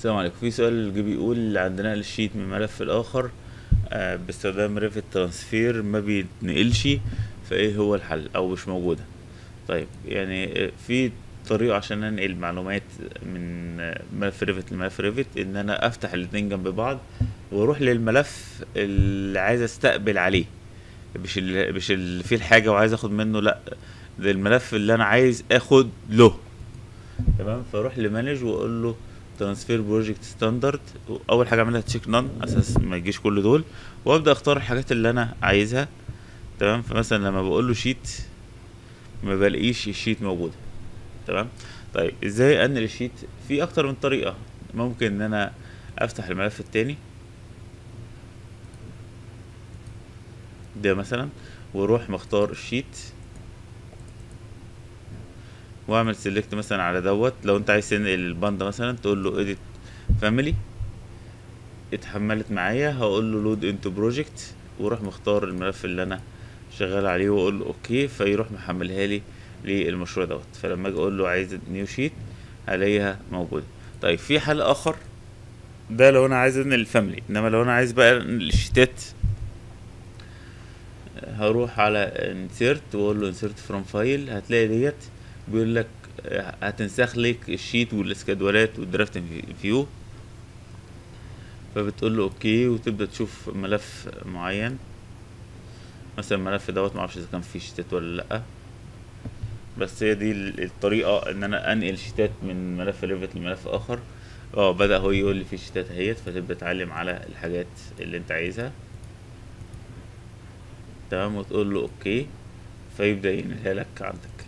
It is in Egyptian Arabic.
السلام عليكم في سؤال جه بيقول عندنا الشيت من ملف الاخر آه، باستخدام ريفت ترانسفير ما بيتنقلش فايه هو الحل او مش موجوده طيب يعني آه، في طريقه عشان انقل معلومات من آه، ملف ريفت لملف ريفت ان انا افتح الاتنين جنب بعض واروح للملف اللي عايز استقبل عليه مش اللي مش اللي فيه الحاجه وعايز اخد منه لا ده الملف اللي انا عايز اخد له تمام فاروح لمانج واقول له ترانسفير بروجكت ستاندرد اول حاجه اعملها تشيك نون اساس ما يجيش كل دول وابدا اختار الحاجات اللي انا عايزها تمام فمثلا لما بقول له شيت ما بلاقيش الشيت موجوده تمام طيب ازاي انقل الشيت في اكتر من طريقه ممكن ان انا افتح الملف التاني ده مثلا واروح مختار الشيت واعمل سيلكت مثلا على دوت لو انت عايز تنقل الباندا مثلا تقول له اديت فاميلي اتحملت معايا هقول له لود انتو بروجكت واروح مختار الملف اللي انا شغال عليه واقول له اوكي فيروح محملها لي للمشروع دوت فلما اجي اقول له عايز نيو شيت هلاقيها موجوده طيب في حل اخر ده لو انا عايز انقل الفاميلي انما لو انا عايز بقى انقل الشيتات هروح على انسيرت واقول له انسيرت فروم فايل هتلاقي ديت بيقول لك هتنسخ لك الشيت والاسكادولات والدرافت فيو فبتقول له اوكي وتبدا تشوف ملف معين مثلا الملف دوت معرفش اذا كان فيه شيتات ولا لا بس هي دي ال- الطريقه ان انا انقل شيتات من ملف ريفت لملف اخر اه بدا هو يقول لي في شيتات اهيت فتبدا تعلم على الحاجات اللي انت عايزها تمام وتقول له اوكي فيبدا ينقلها لك عندك